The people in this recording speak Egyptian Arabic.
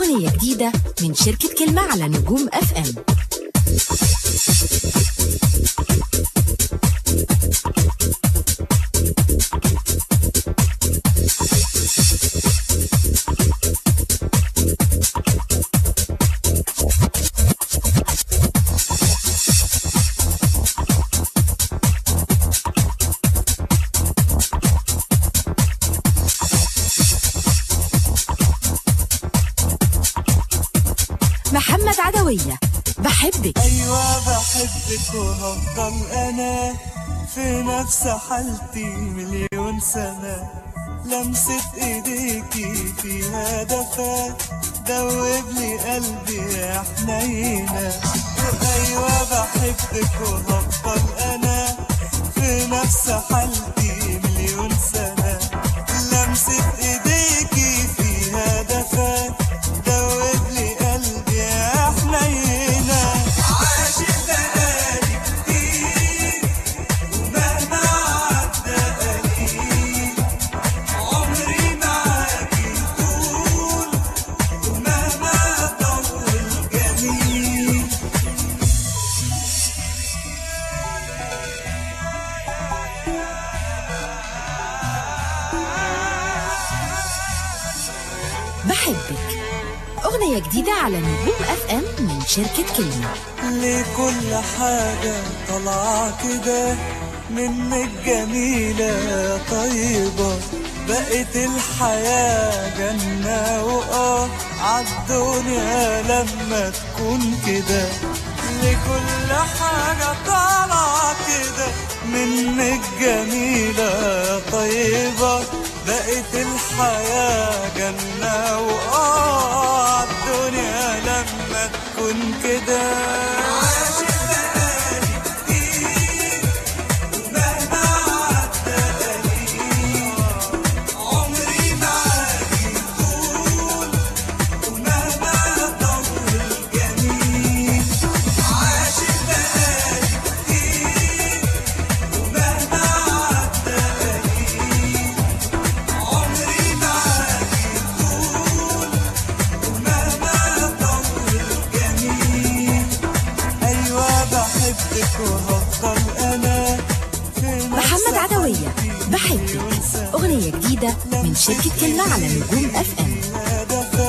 أغنية جديدة من شركة كلمة على نجوم اف ام محمد عدوية بحبك أيوة بحبك وهفضل أنا في نفس حالتي مليون سنة لمسة إيديكي فيها دفا دوب لي قلبي يا حنينة أيوة بحبك وهفضل أنا في نفس حالتي مليون سنة لمسة إيديكي فيها دفا دوب لي قلبي يا حنينة عاشق بقالي كتير ومهما عدى قليل عمري معاكي طول ومهما طول جميل بحبك أغنية جديدة على نجوم اف ام من شركة كلمة لكل حاجة طالعة كده منك جميلة طيبة بقت الحياة جنة وآه عالدنيا لما تكون كده لكل حاجة طالعة كده منك جميلة طيبة بقت الحياة جنة وآه عالدنيا لما تكون كده عاشق بقالي كتير ومهما عدى قليل عمري معاكي طول ومهما طول جميل عاشق بقالي كتير ومهما عدى قليل عمري معاكي طول ومهما طول جميل أيوة بحبك وهفضل أنا في نفس محمد عدوية حالتي بحبك مليون سنة. أغنية جديدة من شركة كلمة على نجوم اف ام هدفك